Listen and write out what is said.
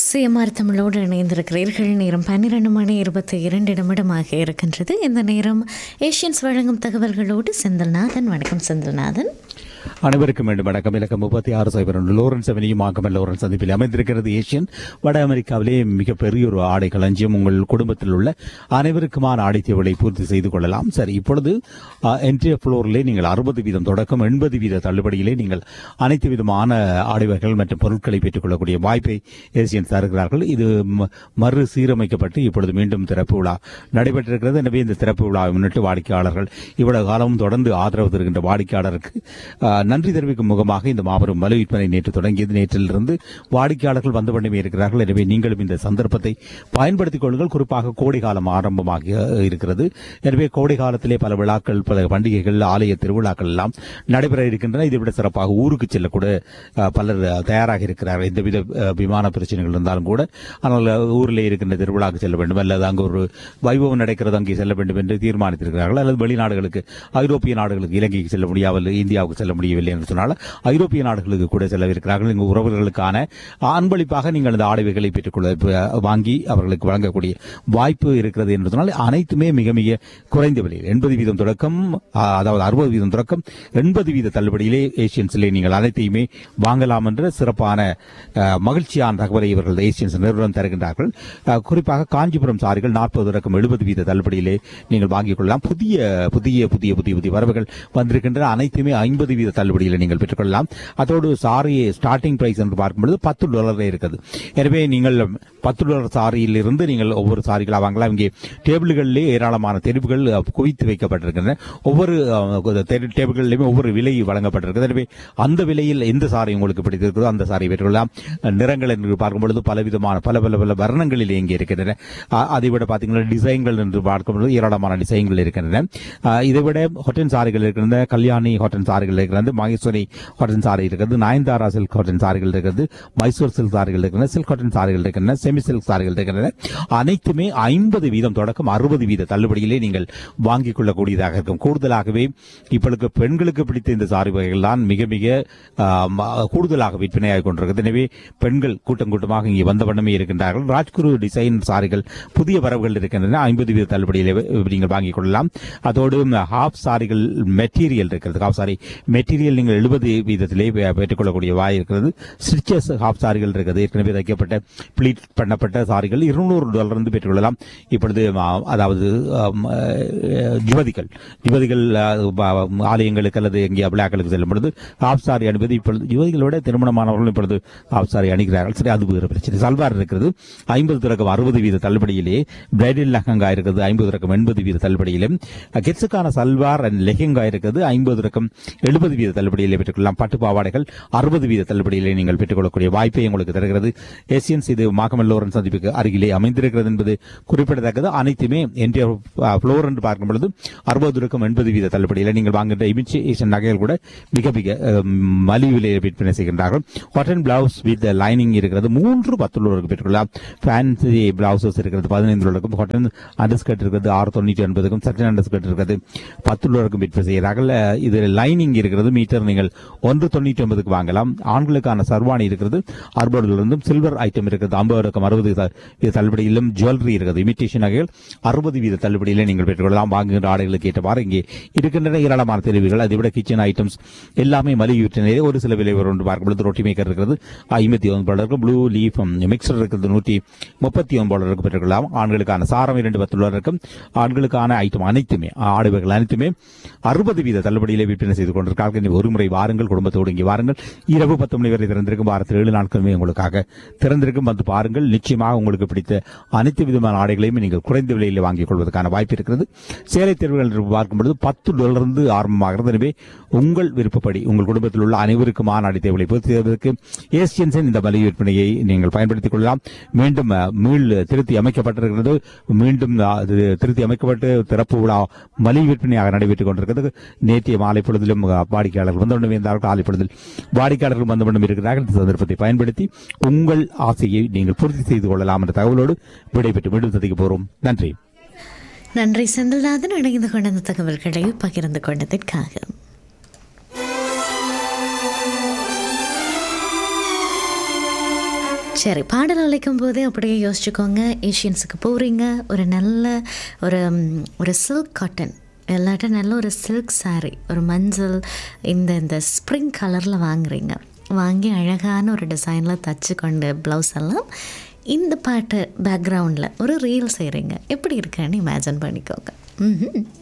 CMR தமிழோடு இணைந்திருக்கிறீர்கள் நேரம் பன்னிரண்டு மணி இருபத்தி இரண்டு நிமிடமாக இருக்கின்றது இந்த நேரம் ஏஷியன்ஸ் வழங்கும் தகவல்களோடு செந்தில்நாதன் வணக்கம் செந்தில்நாதன் அனைவருக்கும் மீண்டும் வணக்கம் இலக்கம் முப்பத்தி ஆறு சைபர் ஒன்று லோரன்ஸ் அவனியும் ஆகமல் லோரன்ஸ் சந்திப்பில் அமைந்திருக்கிறது ஏஷியன் வட அமெரிக்காவிலே மிகப்பெரிய ஒரு ஆடை களஞ்சியம் உங்கள் குடும்பத்தில் உள்ள அனைவருக்குமான ஆடை தேவைகளை பூர்த்தி செய்து கொள்ளலாம் சரி இப்பொழுது என்ட்ரி ஃப்ளோரிலே நீங்கள் அறுபது வீதம் தொடக்கம் எண்பது வீத தள்ளுபடியிலே நீங்கள் அனைத்து விதமான ஆடைவர்கள் மற்றும் பொருட்களை பெற்றுக்கொள்ளக்கூடிய வாய்ப்பை ஏசியன் தருகிறார்கள் இது ம- மறு சீரமைக்கப்பட்டு இப்பொழுது மீண்டும் திறப்பு விழா நடைபெற்றிருக்கிறது எனவே இந்த திறப்பு விழாவை முன்னிட்டு வாடிக்கையாளர்கள் இவ்வளவு காலமும் தொடர்ந்து ஆதரவு தருகின்ற வாடிக்கையாளருக்கு ஆ, நன்றி தெரிவிக்கும் முகமாக இந்த மாபெரும் மலு விற்பனை நேற்று தொடங்கியது நேற்றிலிருந்து வாடிக்கையாளர்கள் வந்த வண்ணமே இருக்கிறார்கள் எனவே நீங்களும் இந்த சந்தர்ப்பத்தை பயன்படுத்திக் கொள்ளுங்கள் குறிப்பாக கோடை காலம் ஆரம்பமாக இருக்கிறது எனவே கோடை காலத்திலே பல விழாக்கள் பல பண்டிகைகள் ஆலய திருவிழாக்கள் எல்லாம் நடைபெற இருக்கின்றன இதை விட சிறப்பாக ஊருக்கு செல்லக்கூட ஆ, பலர் தயாராக இருக்கிறார்கள் எந்தவித ஆ, விமான பிரச்சனைகள் இருந்தாலும் கூட ஆனால் ஊரில் இருக்கின்ற திருவிழாக்கு செல்ல வேண்டும் அல்லது அங்கு ஒரு வைபவம் நடக்கிறது அங்கே செல்ல வேண்டும் என்று தீர்மானித்திருக்கிறார்கள் அல்லது வெளிநாடுகளுக்கு ஐரோப்பிய நாடுகளுக்கு இலங்கைக்கு செல்ல முடியாமல் இந்தியாவுக்கு செல்ல முடியவில்லை என்று சொன்னால் ஐரோப்பிய நாடுகளுக்கு கூட செல்லவிருக்கிறார்கள் இங்கு உறவுகளுக்கான அன்பளிப்பாக நீங்கள் அந்த ஆடைகளை பெற்றுக்கொள்ள இப்ப வாங்கி அவர்களுக்கு வழங்கக்கூடிய வாய்ப்பு இருக்கிறது என்று சொன்னால் அனைத்துமே மிக மிக குறைந்த விலையில் எண்பது வீதம் தொடக்கம் ஆ, அதாவது அறுபது வீதம் தொடக்கம் எண்பது வீத தள்ளுபடியிலே ஏசியன்ஸிலே நீங்கள் அனைத்தையுமே வாங்கலாம் என்ற சிறப்பான ஆ, மகிழ்ச்சியான தகவலை இவர்கள் ஏசியன்ஸ் நிறுவனம் தருகின்றார்கள் ஆ, குறிப்பாக காஞ்சிபுரம் சாரிகள் நாற்பது தொடக்கம் எழுபது வீத தள்ளுபடியிலே நீங்கள் வாங்கிக் கொள்ளலாம் புதிய புதிய புதிய புதிய புதிய வரவுகள் வந்திருக்கின்றன அனைத்துமே ஐம்பது வீத தள்ளுபடியில் நீங்கள் பெற்றுக்கொள்ளலாம் அதோடு சாரி ஸ்டார்டிங் பிரைஸ் என்று பார்க்கும்பொழுது பத்து டாலரே இருக்குது எனவே நீங்கள் பத்து டாலர் சாரியில் இருந்து நீங்கள் ஒவ்வொரு சாரிகளாக வாங்கலாம் இங்கே டேபிள்களிலே ஏராளமான தெரிவுகள் அஹ், குவித்து வைக்கப்பட்டிருக்கின்றன ஒவ்வொரு அஹ், தெரு- டேபிள்களிலுமே ஒவ்வொரு விலை வழங்கப்பட்டிருக்கிறது எனவே அந்த விலையில் எந்த சாரி உங்களுக்கு பிடித்திருக்கிறதோ அந்த சாரி பெற்றுக்கொள்ளலாம் அஹ், நிறங்கள் என்று பார்க்கும்பொழுது பலவிதமான பல பல பல வர்ணங்களில் இங்கே இருக்கின்றன அஹ், அதை விட பார்த்தீங்கன்னா டிசைன்கள் என்று பார்க்கும்பொழுது ஏராளமான டிசைன்கள் இருக்கின்றன அஹ், இதை விட ஹொட்டன் சாரிகள் இருக்கின்றன கல்யாணி ஹொட்டன் சாரிகள் இருக்கிறது மகேஸ்வரி ஹொட்டன் சாரி இருக்கிறது நயன்தாரா சில்க் ஹொட்டன் சாரிகள் இருக்கிறது மைசூர் சில்க் சாரிகள் இருக்கின்றன சில்க் ஹொட்டன் சாரிகள் இருக்கின்றன செமி சில்க் சாரிகள் இருக்கின்றன அனைத்துமே ஐம்பது வீதம் தொடக்கம் அறுபது வீத தள்ளுபடியிலே நீங்கள் வாங்கிக் கொள்ளக்கூடியதாக இருக்கும் கூடுதலாகவே இப்பொழுது பெண்களுக்கு பிடித்த இந்த சாரி வகைகள் தான் மிக மிக ஆம், கூடுதலாக விற்பனையாகிக் கொண்டிருக்கிறது எனவே பெண்கள் கூட்டம் கூட்டமாக இங்கே வந்த வண்ணமே இருக்கின்றார்கள் ராஜ்குரு டிசைன் சாரிகள் புதிய வரவுகள் இருக்கின்றன ஐம்பது வீத தள்ளுபடியிலே நீங்கள் வாங்கிக் கொள்ளலாம் அதோடு ஹாஃப் சாரிகள் மெட்டீரியல் இருக்கிறது ஹாஃப் சாரி மெட்டீரியல் நீங்கள் எழுபது வீதத்திலே பெ- பெற்றுக்கொள்ளக்கூடிய வாய் இருக்கிறது ஸ்டிச்சஸ் ஹாஃப் சாரிகள் இருக்கிறது ஏற்கனவே தைக்கப்பட்ட ப்ளீட் பண்ணப்பட்ட சாரிகள் இருநூறு டாலர் இருந்து பெற்றுக்கொள்ளலாம் இப்பொழுது ஆ, அதாவது ஆம், அஹ், யுவதிகள் யுவதிகள் அஹ், ப- ஆலயங்களுக்கு அல்லது எங்கே விழாக்களுக்கு செல்லும் பொழுது ஹாஃப் சாரி அணிவது இப்பொழுது யுவதிகளோட திருமணமானவர்களும் இப்பொழுது ஹாஃப் சாரி அணிகிறார்கள் சரி அது வேறு பிரச்சனை சல்வார் இருக்கிறது ஐம்பது தொடக்கம் அறுபது வீத தள்ளுபடியிலே பிரைடல் லெஹங்கா இருக்கிறது ஐம்பது தொடக்கம் எண்பது வீத தள்ளுபடியிலும் கிட்ஸுக்கான சல்வார் அண்ட் லெஹங்கா இருக்கிறது ஐம்பது தொடக்கம் எழுபது வீத தள்ளுபடியிலே பெற்றுக்கொள்ளலாம் பட்டு பாவாடைகள் அறுபது வீத தள்ளுபடியிலே நீங்கள் பெற்றுக்கொள்ளக்கூடிய வாய்ப்பை உங்களுக்கு தருகிறது ஏசியன்ஸ் இது மாகமல் லோரன் சந்திப்புக்கு அருகிலே அமைந்திருக்கிறது என்பது குறிப்பிடத்தக்கது அனைத்துமே என்டிய ஃப்ளோர் என்று பார்க்கும் பொழுது அறுபது தொடக்கம் எண்பது வீத தள்ளுபடியில் நீங்கள் வாங்குகின்ற இமிட்டேஷன் நகைகள் கூட மிக மிக அஹ், மலிவு விலையில் விற்பனை செய்கின்றார்கள் காட்டன் பிளவுஸ் வித் லைனிங் இருக்கிறது மூன்று பத்து ரூபாய்க்கு பெற்றுக்கொள்ளலாம் ஃபேன்சி பிளவுசஸ் இருக்கிறது பதினைந்து ரூபாய்க்கும் காட்டன் அண்டர்ஸ்கர்ட் இருக்கிறது ஆறு தொண்ணூற்றி ஒன்பதுக்கும் சட்டன் அண்டர்ஸ்கர்ட் இருக்கிறது பத்து ரூபாய்க்கும் விற்பனை செய்கிறார்கள் அஹ், இது லைனிங் இருக்கிறது மீட்டர் நீங்கள் ஒன்று தொண்ணூற்றி ஒன்பதுக்கு வாங்கலாம் ஆண்களுக்கான சர்வாணி இருக்கிறது அறுபதுலிருந்தும் சில்வர் ஐட்டம் இருக்கிறது ஐம்பது ரகம் அறுபது த- வீத தள்ளுபடியிலும் ஜுவல்லரி இருக்கிறது இமிட்டேஷன் நகைகள் அறுபது வீத தள்ளுபடியிலே நீங்கள் பெற்றுக்கொள்ளலாம் வாங்குகின்ற ஆடைகளுக்கு ஏற்றவாறு இங்கே இருக்கின்றன ஏராளமான தெரிவுகள் அதை விட கிச்சன் ஐட்டம்ஸ் எல்லாமே மலிவு விற்பனையிலே ஒரு சில விலை வரும் என்று பார்க்கும்பொழுது ரொட்டி மேக்கர் இருக்கிறது ஐம்பத்தி ஒன்பது டாலருக்கு ப்ளூ லீஃப் மிக்சர் இருக்கிறது நூற்றி முப்பத்தி ஒன்பது டாலருக்கு பெற்றுக்கொள்ளலாம் ஆண்களுக்கான சாரம் இரண்டு பத்து டாலருக்கும் ஆண்களுக்கான ஐட்டம் அனைத்துமே ஆடைகள் அனைத்துமே அறுபது வீத தள்ளுபடியிலே விற்பனை செய்து கொண்டிருக்கார்கள் இனி ஒரு முறை வாருங்கள் குடும்பத்தோடு இங்கே வாருங்கள் இரவு பத்து மணி வரை திறந்திருக்கும் வாரத்தில் ஏழு நாட்களுமே உங்களுக்காக திறந்திருக்கும் வந்து பாருங்கள் நிச்சயமாக உங்களுக்கு பிடித்த அனைத்து விதமான ஆடைகளையும் நீங்கள் குறைந்த விலையில் வாங்கிக் கொள்வதற்கான வாய்ப்பு இருக்கிறது சேலை தேர்வுகள் என்று பார்க்கும்பொழுது பத்து டாலர் இருந்து ஆரம்பமாகிறது எனவே உங்கள் விருப்பப்படி உங்கள் குடும்பத்தில் உள்ள அனைவருக்குமான ஆடை தேவைகளை பூர்த்தி செய்வதற்கு ஏசியன்ஸின் இந்த மலிவு விற்பனையை நீங்கள் பயன்படுத்திக் கொள்ளலாம் மீண்டும் அஹ், மீள் திருத்தி அமைக்கப்பட்டிருக்கிறது மீண்டும் அஹ், அது திருத்தி அமைக்கப்பட்டு திறப்பு விழா மலிவு விற்பனையாக நடைபெற்றுக் கொண்டிருக்கிறது நேற்றைய மாலை பொழுதிலும் அஹ், வாடிக்கையாளர்கள் வந்தவுடன் இருந்தார்கள் காலை பொழுதில் வாடிக்கையாளர்கள் வந்தவுடன் இருக்கிறார்கள் இந்த சந்தர்ப்பத்தை பயன்படுத்தி உங்கள் ஆசையை நீங்கள் பூர்த்தி செய்து கொள்ளலாம் என்ற தகவலோடு விடைபெற்று மீண்டும் சந்திக்க போறோம் நன்றி நன்றி செந்தில்நாதன் இணைந்து கொண்ட இந்த தகவல்களை பகிர்ந்து கொண்டதற்காக சரி பாடல் அழைக்கும் போதே அப்படியே யோசிச்சுக்கோங்க ஏஷியன்ஸுக்கு போகிறீங்க ஒரு நல்ல ஒரு ம், ஒரு சில்க் காட்டன் இல்லாட்ட நல்ல ஒரு சில்க் saree ஒரு மஞ்சள் இந்த இந்த ஸ்ப்ரிங் கலரில் வாங்குறீங்க வாங்கி அழகான ஒரு டிசைனில் தச்சு கொண்டு ப்ளவுஸ் எல்லாம் இந்த பாட்டு பேக்ரவுண்டில் ஒரு ரீல் செய்கிறீங்க எப்படி இருக்குன்னு இமேஜின் பண்ணிக்கோங்க ம்